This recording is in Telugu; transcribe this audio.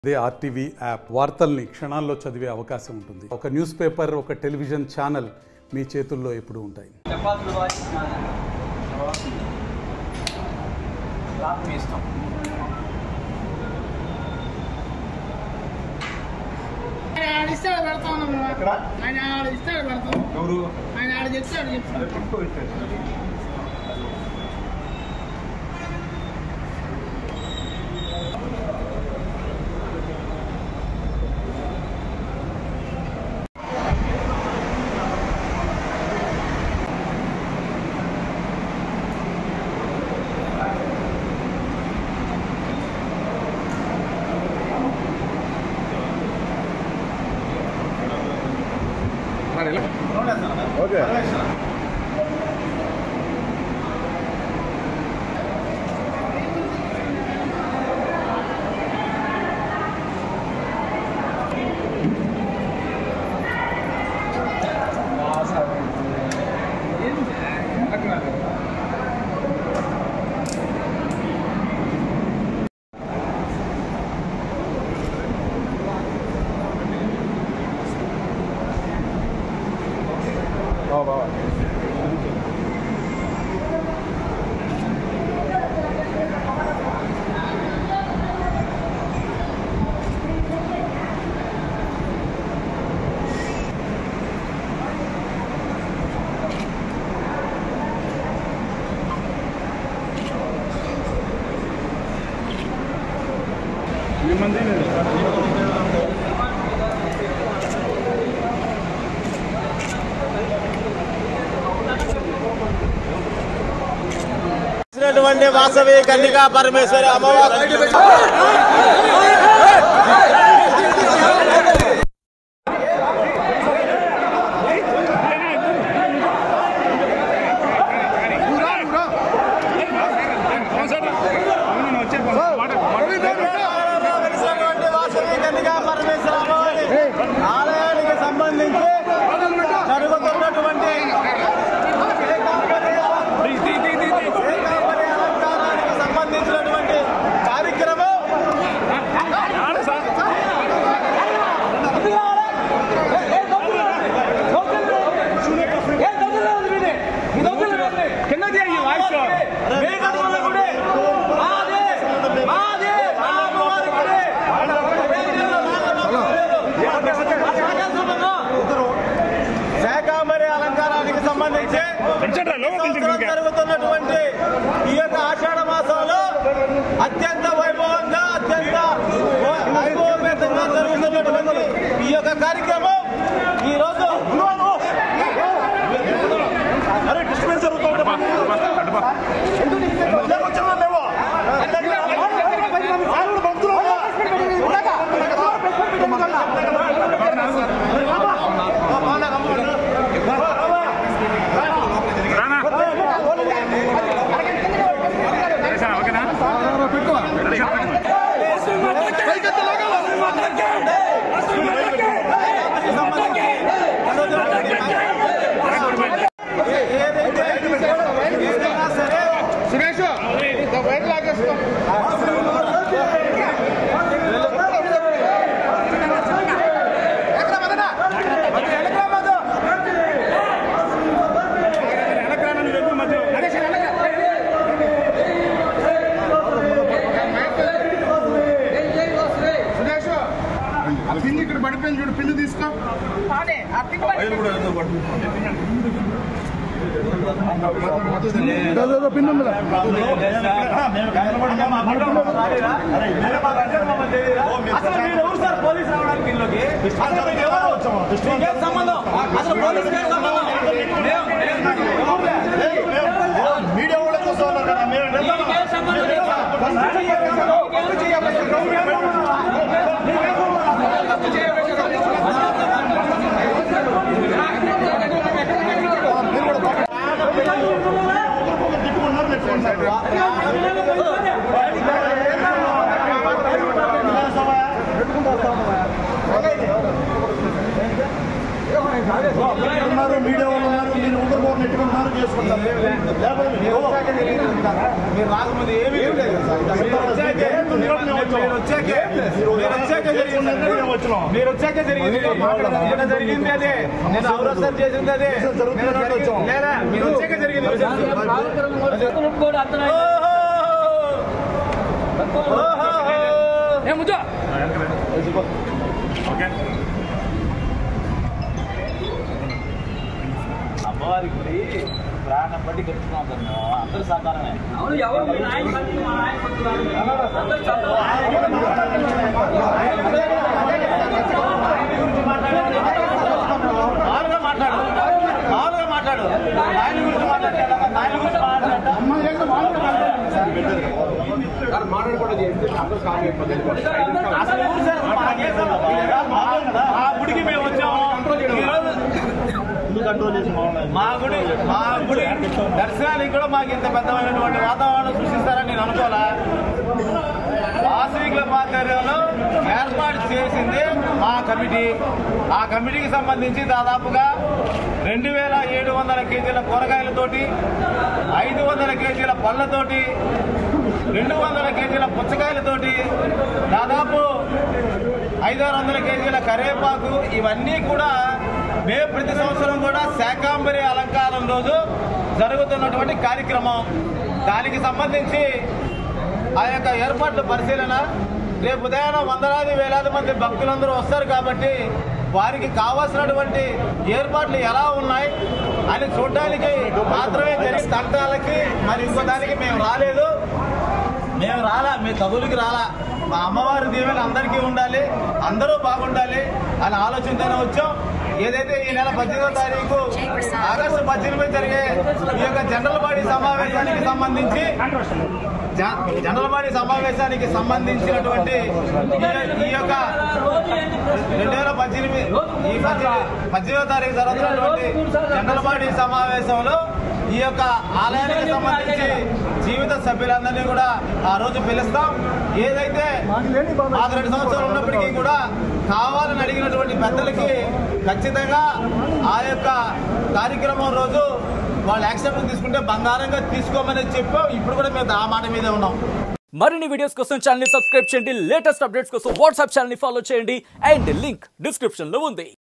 అదే ఆర్టీవీ యాప్ వార్తల్ని క్షణాల్లో చదివే అవకాశం ఉంటుంది ఒక న్యూస్ పేపర్ ఒక టెలివిజన్ ఛానల్ మీ చేతుల్లో ఎప్పుడూ ఉంటాయి చపాతీలు వాడి క్లాత్ మీ ఇష్టం ఆయన ఆడ ఇస్తాడు పెడతాం మేము ఆయన ఆడ ఇస్తాడు పెడతాం ఎవరు ఆయన ఆడ చెప్తాడు చెప్తాడు అదే పట్టుకో ఇచ్చారు ఓకే బాబా మంది ఇచ్చినటువంటి వాసవి కన్నికా పరమేశ్వరి అమ్మవారు వెలిసినటువంటి వాసవి కన్నికా పరమేశ్వరి అమ్మవారి ఆలయానికి సంబంధించి జరుగుతున్నటువంటి ఏకాంబరి అలంకారానికి సంబంధించినటువంటి కార్యక్రమం శాకాంబరి అలంకారానికి సంబంధించి సంవత్సరం జరుగుతున్నటువంటి ఈ యొక్క ఆషాఢ మాసంలో అత్యంత వైభవంగా అత్యంత వైభవపేతంగా జరుగుతున్నటువంటి ఈ యొక్క కార్యక్రమం ఈ రోజు అరే డిస్టర్బెన్స్ జరుగుతుంటే ఏదైతే ఏదైనా సరే సురేష్ బయట లాగేస్తాం సురేష్ ఆ పిన్ ఇక్కడ పడిపోయింది చూడు పిన్ తీసుకో పిన్ ఉంది అసలు మీరు ఎవరు సార్ పోలీసు రావడానికి ఇంట్లోకి అసలు మీకు ఎవరు మీకేం సంబంధం అసలు పోలీసుకి ఏం సంబంధం మేము- మేము- ఎవరు? మీడియా వాళ్ళ కోసం ఉన్నారు కదా మేము మీకేం సంబంధం లేదు సార్. ఉన్నారు మీడియా వాళ్ళు ఉన్నారు మీరు ఊరు ఊరు నెట్టుకుంటున్నారు చేసుకుంటారు లేకపోతే మీరు మీరు రాకముందు ఏమీ లేదు సార్. మీరు వచ్చాకే జరుగుతుంది కాబట్టి మేము వచ్చాం. మీరు వచ్చాకే మీరు వచ్చాకే జరిగింది మేము వచ్చినాం. మీరు వచ్చాకే జరిగింది నిన్న జరిగింది అదే నేను అవరోధం చేసింది అదే జరుగుతుంది కాబట్టి వచ్చాం. లేదా మీరు వచ్చాకే జరిగింది అమ్మవారి గుడి ప్రాణం బట్టి కట్టుకున్నాం సార్ మేము అందరూ సాధారణమే అవును ఎవరు మీ నాయన బట్టి మా నాయన మామూలుగా మాట్లాడు మామూలుగా మాట్లాడు ఆయన గురించి మాట్లాడతాడా ఆయన గురించి మాట్లాడతా అసలు ఊరు సార్ మాకే సార్ ఆ గుడికి మేము వచ్చాము ఈరోజు ఎందుకు కంట్రోల్ చేసి బాగున్నాయి మా గుడి మా గుడి దర్శనానికి కూడా మాకు ఇంత పెద్దమైనటువంటి వాతావరణం సృష్టిస్తారని నేను అనుకోలే వాసవికుల పాత్రలో ఏర్పాటు చేసింది మా కమిటీ ఆ కమిటీకి సంబంధించి దాదాపుగా రెండు వేల ఏడు వందల కేజీల కూరగాయలతోటి ఐదు వందల కేజీల పళ్ళతోటి రెండు వందల కేజీల పుచ్చకాయలతోటి దాదాపు ఐదారు వందల కేజీల కరివేపాకు ఇవన్నీ కూడా మేము ప్రతి సంవత్సరం కూడా శాకాంబరి అలంకారం రోజు జరుగుతున్నటువంటి కార్యక్రమం దానికి సంబంధించి ఆ యొక్క ఏర్పాట్ల పరిశీలన రేపు ఉదయాన వందలాది వేలాది మంది భక్తులందరూ వస్తారు కాబట్టి వారికి కావాల్సినటువంటి ఏర్పాట్లు ఎలా ఉన్నాయి అని చూడడానికి మాత్రమే జరిగి తంటాలకి మరి ఇంకో దానికి మేము రాలేదు మేము రాలా మీ కబుర్లకి రాలా మా అమ్మవారి దీవెన అందరికీ ఉండాలి అందరూ బాగుండాలి అనే ఆలోచనతోనే వచ్చాం ఏదైతే ఈ నెల పద్దెనిమిదో తారీఖు ఆగస్టు పద్దెనిమిది జరిగే ఈ యొక్క జనరల్ బాడీ సమావేశానికి సంబంధించి జ- జనరల్ బాడీ సమావేశానికి సంబంధించినటువంటి ఈ- ఈ యొక్క రెండు వేల పద్దెనిమిది ఈ పద్దెనిమిది పద్దెనిమిదో తారీఖు జరుగుతున్నటువంటి జనరల్ బాడీ సమావేశంలో ఈ యొక్క ఆలయానికి సంబంధించి జీవిత సభ్యులందరినీ కూడా ఆ రోజు పిలుస్తాం ఏదైతే మాకు రెండు సంవత్సరాలు ఉన్నప్పటికీ కూడా కావాలని అడిగినటువంటి పెద్దలకి ఖచ్చితంగా ఆ యొక్క కార్యక్రమం రోజు వాళ్ళు యాక్సెప్ట్ తీసుకుంటే బంగారంగా తీసుకోమని చెప్పాం ఇప్పుడు కూడా మేము ఆ మాట మీదే ఉన్నాం మరిన్ని వీడియోస్ కోసం ఛానల్ ని సబ్స్క్రైబ్ చేయండి లేటెస్ట్ అప్డేట్స్ కోసం వాట్సాప్ ఛానల్ ని ఫాలో చేయండి అండ్ లింక్ డిస్క్రిప్షన్ లో ఉంది